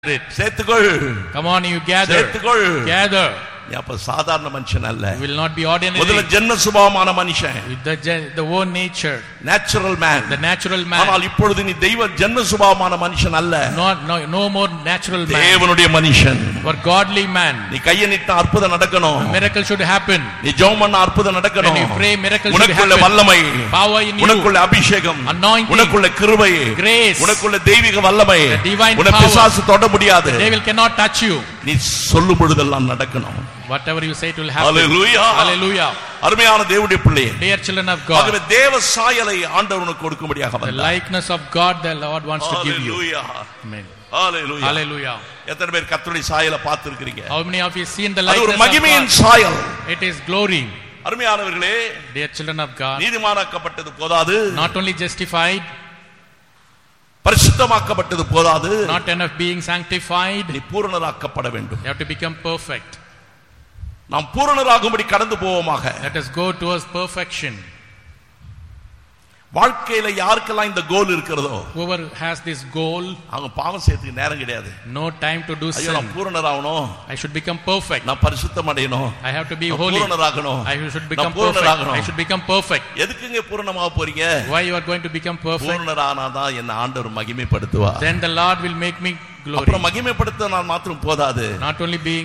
it. சேர்த்துக்கொள் Come on, you gather. சேர்த்துக்கொள் Gather. நீ அப்ப சாதாரண மனுஷன் அல்ல You will not be ordinary. முதல்ல ஜென்ம சுபாவமான மனுஷன் With the, gen- the own nature, natural man the natural man. ஆனால் இப்பொழுது நீ தெய்வ ஜென்ம சுபாவமான மனுஷன் அல்ல Not, no, no more natural man. தேவனுடைய மனுஷன் For godly man. நீ கையை நீட்ட அற்புதம் நடக்கணும் Miracle should happen. நீ ஜெபம் பண்ண அற்புதம் நடக்கணும் When you pray, miracle should உனக்குள்ள happen. வல்லமை Power in you. உனக்குள்ள அபிஷேகம் Anointing. உனக்குள்ள கிருபை Grace. உனக்குள்ள தெய்வீக வல்லமை The divine உன்னை power. பிசாசு தொட முடியாது Devil cannot touch you. நீ சொல்லும் பொழுதெல்லாம் நடக்கணும் Whatever you say, it will happen. Hallelujah. Hallelujah. அருமையான தேவனுடைய பிள்ளையே Dear children of ஆகவே God, தேவ சாயலை ஆண்டவர் உனக்கு கொடுக்கும்படியாக the வந்தார். likeness of God the Lord wants to give you. Hallelujah. Amen. Hallelujah. Hallelujah. எத்தனை பேர் கர்த்தருடைய சாயலை பார்த்திருக்கிறீங்க How many of you seen the அது ஒரு likeness of மகிமையின் God? சாயல் It is glory. அருமையானவர்களே Dear children of God, நீதிமானாக்கப்பட்டது போதாது not only justified, பரிசுத்தமாக்கப்பட்டது போதாது not enough being sanctified, நீ பூரணராக்கப்பட வேண்டும் you have to become perfect. நாம் பூரணராகும்படி கடந்து போவோமாக Let us go towards perfection. வாழ்க்கையில யாருக்கெல்லாம் இந்த கோல் இருக்கிறதோ Whoever has this goal, அவங்க பாவம் செய்யறதுக்கு நேரம் கிடையாது no time to do ஐயோ நான் sin. பூரணராகணும் I should become perfect. நான் பரிசுத்தம் அடையணும் I have to be நான் holy. பூரணராகணும் I should நான் become perfect. பூரணராகணும் I should become perfect. எதுக்குங்க பூரணமாக போறீங்க Why you are going to become perfect? பூரணரானாதான் என்ன ஆண்டவர் மகிமைப்படுத்துவா Then the Lord will make me glory. அப்புறம் மகிமைப்படுத்த நான் மாத்திரம் போதாது Not only being